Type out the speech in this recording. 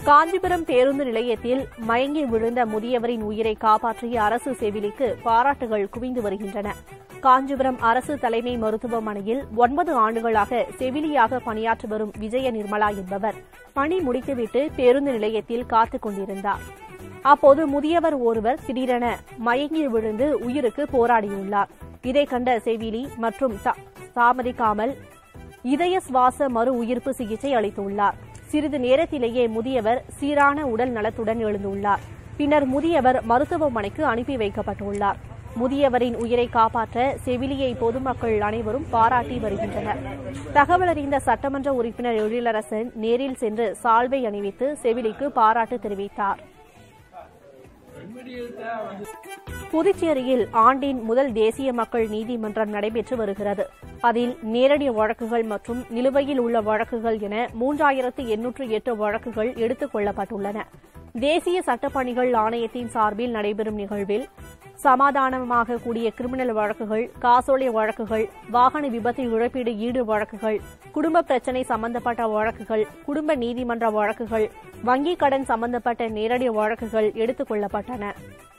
காஞ்சிபுரம் பேருந்து நிலையத்தில் மயங்கி விழுந்த முதியவரின் உயிரை காப்பாற்றிய அரசு செவிலிக்கு பாராட்டுகள் குவிந்து வருகின்றன காஞ்சிபுரம் அரசு தலைமை மருத்துவமனையில் ஒன்பது ஆண்டுகளாக செவிலியாக பணியாற்றி வரும் விஜய நிர்மலா என்பவர் பணி முடித்துவிட்டு பேருந்து நிலையத்தில் காத்துக் கொண்டிருந்தார் அப்போது முதியவர் ஒருவர் திடீரென மயங்கி விழுந்து உயிருக்கு போராடியுள்ளார் இதை கண்ட செவிலி மற்றும் தா- தாமதிக்காமல் இதய சுவாச மறு உயிர்ப்பு சிகிச்சை அளித்துள்ளார் சிறிது நேரத்திலேயே முதியவர் சீரான உடல் நலத்துடன் எழுந்துள்ளார் பின்னர் முதியவர் மருத்துவமனைக்கு அனுப்பி வைக்கப்பட்டுள்ளார் முதியவரின் உயிரை காப்பாற்ற செவிலியை பொதுமக்கள் அனைவரும் பாராட்டி வருகின்றனர் தகவல் அறிந்த சட்டமன்ற உறுப்பினர் எழிலரசன் நேரில் சென்று சால்வை அணிவித்து செவிலிக்கு பாராட்டு தெரிவித்தார் புதுச்சேரியில் ஆண்டின் முதல் தேசிய மக்கள் நீதிமன்றம் நடைபெற்று வருகிறது அதில் நேரடி வழக்குகள் மற்றும் நிலுவையில் உள்ள வழக்குகள் என மூன்றாயிரத்து எண்ணூற்று எட்டு வழக்குகள் எடுத்துக் கொள்ளப்பட்டுள்ளன தேசிய சட்டப்பணிகள் ஆணையத்தின் சார்பில் நடைபெறும் நிகழ்வில் சமாதானமாக கூடிய கிரிமினல் வழக்குகள் காசோலை வழக்குகள் வாகன விபத்து இழப்பீடு ஈடு வழக்குகள் குடும்ப பிரச்சினை சம்பந்தப்பட்ட வழக்குகள் குடும்ப நீதிமன்ற வழக்குகள் வங்கிக் கடன் சம்பந்தப்பட்ட நேரடி வழக்குகள் எடுத்துக் கொள்ளப்பட்டன